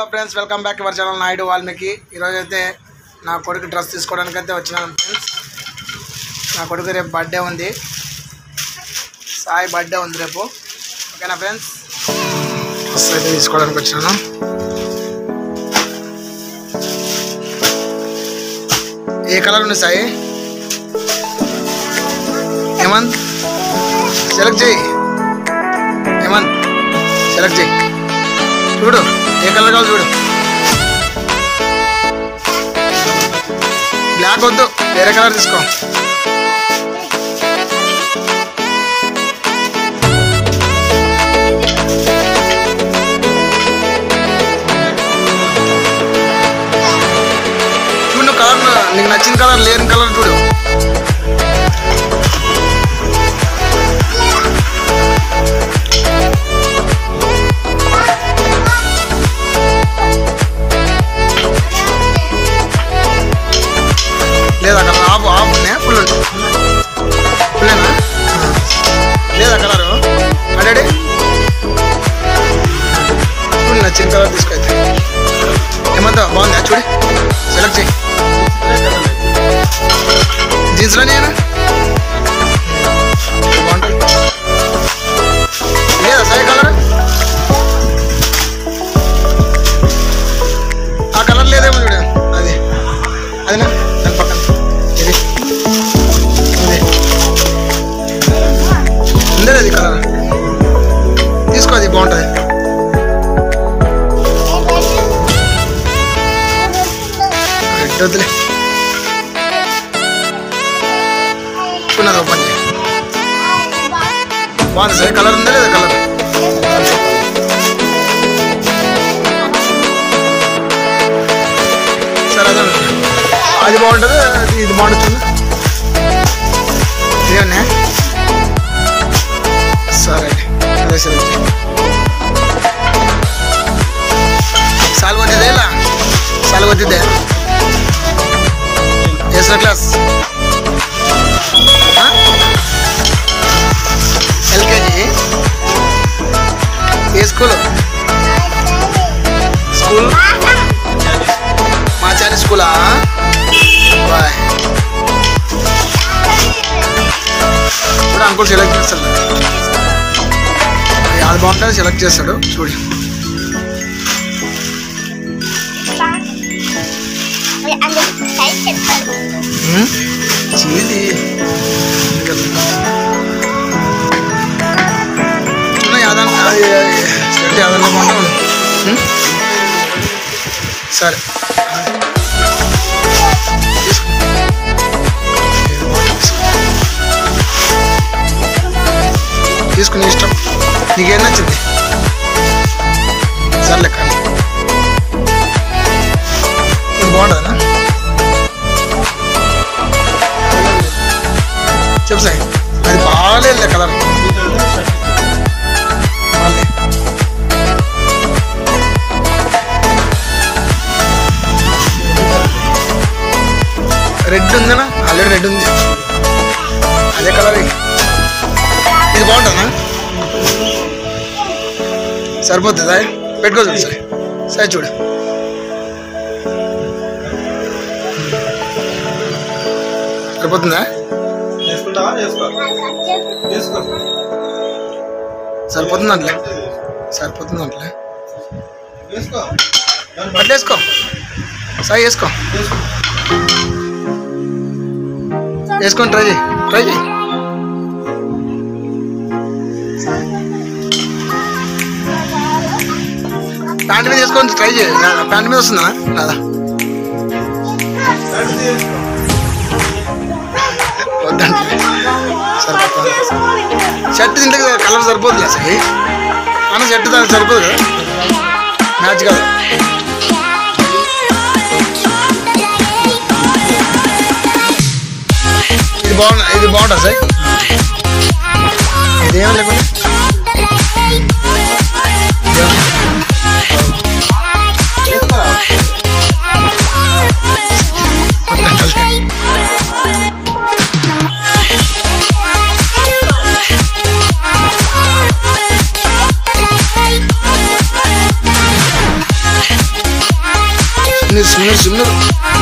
Hello friends welcome back our channel Naidu Valmiki ఈరోజు అయితే నా కొడుకు డ్రెస్ తీసుకోవడానికి అయితే వచ్చినాను ఫ్రెండ్స్ నా కొడుకు రేపు బర్త్డే ఉంది సాయి బర్త్డే ఉంది రేపు ఓకేనా ఫ్రెండ్స్ డ్రెస్ అయితే తీసుకోవడానికి వచ్చినాను ఏ కలర్ ఉంది సాయి హేమంత్ సెలెక్ట్ చేయి హేమంత్ సెలెక్ట్ చేయి చూడు ఏ కలర్ కావాలి చూడు బ్లాక్ వద్దు వేరే కలర్ తీసుకో చూడు నువ్వు కలర్ నీకు నచ్చిన కలర్ లేని కలర్ చూడు లేదా కలర్ ఆఫ్ ఆఫ్ ఉన్నాయా ఫుల్ ఉంటాయి ఫుల్లేనా లేదా కలరు అడాడి చూడు నచ్చిన కలర్ తీసుకొద్ది ఏమంతా బాగుందా చూడు సెలెక్ట్ చేయి జీన్స్లో నేను బాగుంటుంది లేదా సరే కలర్ ఆ కలర్ లేదేమో చూడు అది అదేనా దాని పక్కన ఇది ఇది ఉందే అది కలర్ తీసుకో అది బాగుంటుంది రెడ్ వద్దులే ఉన్నది ఓపెన్ చేయి బాగుంది సరే కలర్ ఉందా లేదా కలర్ సరే అదే అది బాగుంటుంది అది ఇది బాగుంటుంది ఇవన్నీ సరే అదే సరే సాల్ వచ్చిందే ఇలా సాల్ వచ్చిందే SR class LKG A school school మాచారి స్కూలా బాయ్ ఇప్పుడు అంకుల్ సెలెక్ట్ చేస్తాడు అది బాగుంటుంది సెలెక్ట్ చేస్తాడు చూడు ఉమ్, చీది ఇంకా చిన్న యాదన్న అది సెట్ యాదన్న బాగుంటుంది ఉమ్, సరే తీసుకో. ఇది బాగుంది, తీసుకో. తీసుకుని ఇష్టం నీకేం నచ్చింది సర్లే కానీ ఇది బాగుంటుందనా చెప్పు సార్ అది బాగాలేదు కలర్ బాగాలే రెడ్ ఉందనా ఆల్రెడీ రెడ్ ఉంది అదే కలర్ ఇది బాగుంటుందా సరిపోతుందా పెట్టుకో చూడు సార్ సరే చూడు సరిపోతుందా చేసుకుంటావా చేసుకో చేసుకో సరిపోతుంది అట్లే సరిపోతుంది అట్లే చేసుకో అట్లా వేసుకో సాయి వేసుకో చేసుకో వేసుకొని ట్రై చేయి ట్రై చేయి ప్యాంట్ మీద వేసుకొని ట్రై చేయి నా- ప్యాంట్ మీద వస్తుందా రాదా రెడీ చేసుకో వద్దంటే సరిపోతుంది షర్ట్ తింటే కలర్ సరిపోతుందా సాయి అన్న షర్ట్ దానికి సరిపోదు కదా మ్యాచ్ కాదు ఇది బాగుంది ఇది బాగుంటుంది సార్ ఇదేం లేకుండా చేసుకోరా Thank you. సునీర్ సునీర్ సునీర్